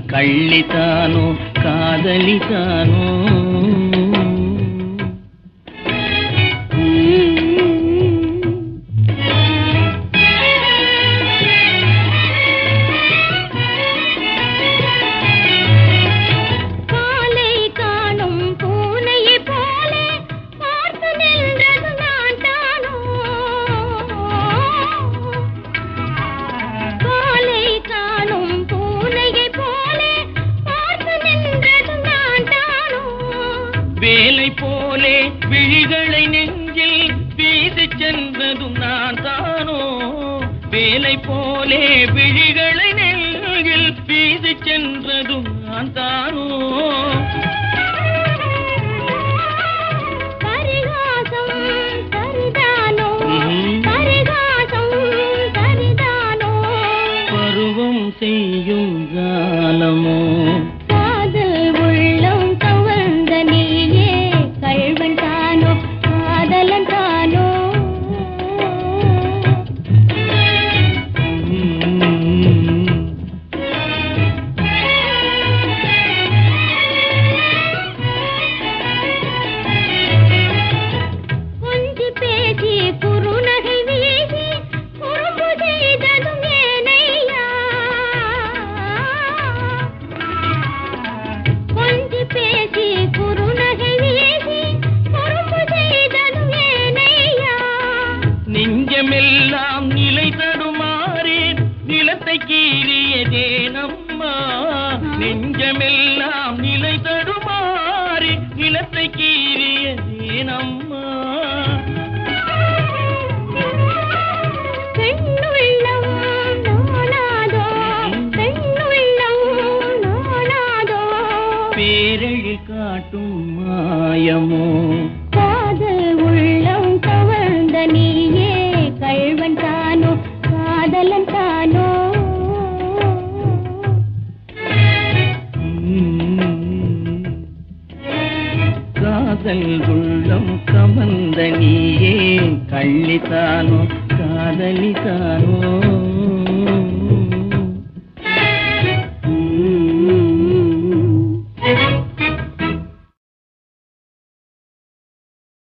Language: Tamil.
கள்ளித்தானோ காதலித்தானோ காலை காணும் பூனையை போலே பார்த்து நின்றது நான் தானோ காலை காணும் பூனையை போலே பார்த்து நின்றது நான் தானோ வேலை போலே விழிகளை நெஞ்சில் வீசிச் சென்றதும் நான் தானோ வேலை போலே விழிகளை நெஞ்சில் வீசிச் சென்றதும் நான் தானோ பரிகாசம் சரிதானோ ம்ம். பரிகாசம் சரிதானோ பருவம் செய்யும் ஜாலமோ காதல் உள்ளம் கவர்ந்த நீயே கள்வன் தானோ காதலன் தானோ ம். கொஞ்சி பேசி குறுநகை வீசி குறும்பு செய்ததும் ஏனையா கொஞ்சி பேசி குறுநகை வீசி குறும்பு செய்ததும் ஏனையா நெஞ்சமெல்லாம் நிலை தடுமாறி நிலத்தை கீறியதே நம்மா நெஞ்சமெல்லாம் நிலை தடுமாறி நிலத்தை கீறியதே நம்மா பெண்ணுள்ளம் நானாதோ பெண்ணுள்ளம் நானாதோ பேரழில் காட்டும் மாயமோ காதல் உள்ளம் கவர்ந்த நீயே கள்வன் தானோ காதலன் தானோ ம். காதல் உள்ளம் கமந்த நீயே கள்ளித்தானோ காதலித்தானோ